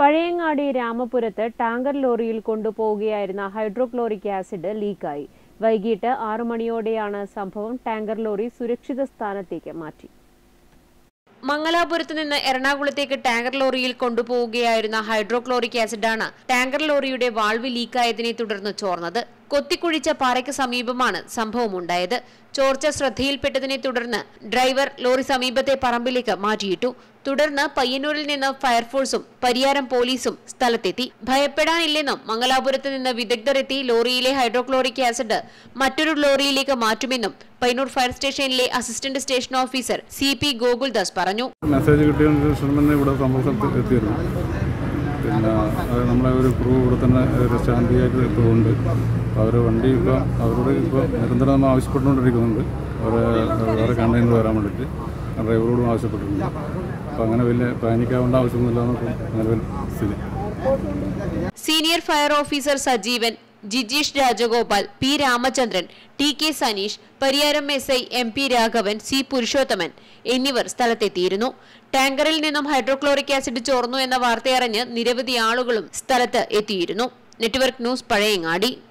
Pazhayangadi രാമപുരത്ത് tanker ലോറിയിൽ കൊണ്ടുപോവുകയായിരുന്ന hydrochloric acid ലീക്കായി വൈകിട്ട് ആറു മണിയോടെയാണ് സംഭവം ടാങ്കർ ലോറി സുരക്ഷിത സ്ഥാനത്തേക്ക് മാറ്റി മംഗലാപുരത്ത് നിന്ന് എറണാകുളത്തേക്ക് ടാങ്കർ ലോറിയിൽ കൊണ്ടുപോവുകയായിരുന്ന ഹൈഡ്രോക്ലോറിക് ആസിഡാണ് ടാങ്കർ ലോറിയുടെ വാൾവ് ലീക്കായതിനെ തുടർന്ന് ചോർന്നത് കൊത്തിക്കുഴിച്ച പാറയ്ക്ക് സമീപമാണ് സംഭവമുണ്ടായത് ചോർച്ച ശ്രദ്ധയിൽപ്പെട്ടതിനെ തുടർന്ന് ഡ്രൈവർ ലോറി സമീപത്തെ പറമ്പിലേക്ക് മാറ്റിയിട്ടു തുടർന്ന് പയ്യന്നൂരിൽ നിന്ന് ഫയർഫോഴ്സും പരിയാരം പോലീസും സ്ഥലത്തെത്തി ഭയപ്പെടാനില്ലെന്നും മംഗലാപുരത്ത് നിന്ന് വിദഗ്ധർ എത്തി ലോറിയിലെ ഹൈഡ്രോക്ലോറിക് ആസിഡ് മറ്റൊരു ലോറിയിലേക്ക് മാറ്റുമെന്നും പയ്യന്നൂർ ഫയർ സ്റ്റേഷനിലെ assistant station officer C P Gokuldas പറഞ്ഞു മെസ്സേജ് കിട്ടിയതിന് ശേഷം തന്നെ ഇവിടെ സംഭവ സ്ഥലത്ത് എത്തിയിരുന്നു പിന്നെ അത് നമ്മളെ ഒരു ക്രൂ ഇവിടെ തന്നെ ഒരു ശാന്തിയായിട്ട് ഇപ്പോഴുണ്ട് അവർ വണ്ടി ഇപ്പോൾ അവരോട് ഇപ്പോൾ നിരന്തരം നമ്മൾ ആവശ്യപ്പെട്ടുകൊണ്ടിരിക്കുന്നുണ്ട് അവരെ വേറെ കണ്ടെയ്നർ വരാൻ വേണ്ടിയിട്ട് ഡ്രൈവറോടും ആവശ്യപ്പെട്ടിട്ടുണ്ട് അപ്പോൾ അങ്ങനെ വലിയ പാനിക്കാവേണ്ട ആവശ്യമൊന്നുമില്ല എന്നൊക്കെ നിലവിൽ സ്ഥിതി senior fire officer Sajeevan Jijeesh Rajagopal P Ramachandran T K Saneesh Pariyaram S I M P Raghavan C Purushothaman എന്നിവർ സ്ഥലത്തെത്തിയിരുന്നു ടാങ്കറിൽ നിന്നും ഹൈഡ്രോക്ലോറിക് ആസിഡ് ചോർന്നു എന്ന വാർത്തയറിഞ്ഞ് നിരവധി ആളുകളും സ്ഥലത്ത് എത്തിയിരുന്നു നെറ്റ്വർക്ക് ന്യൂസ് പഴയങ്ങാടി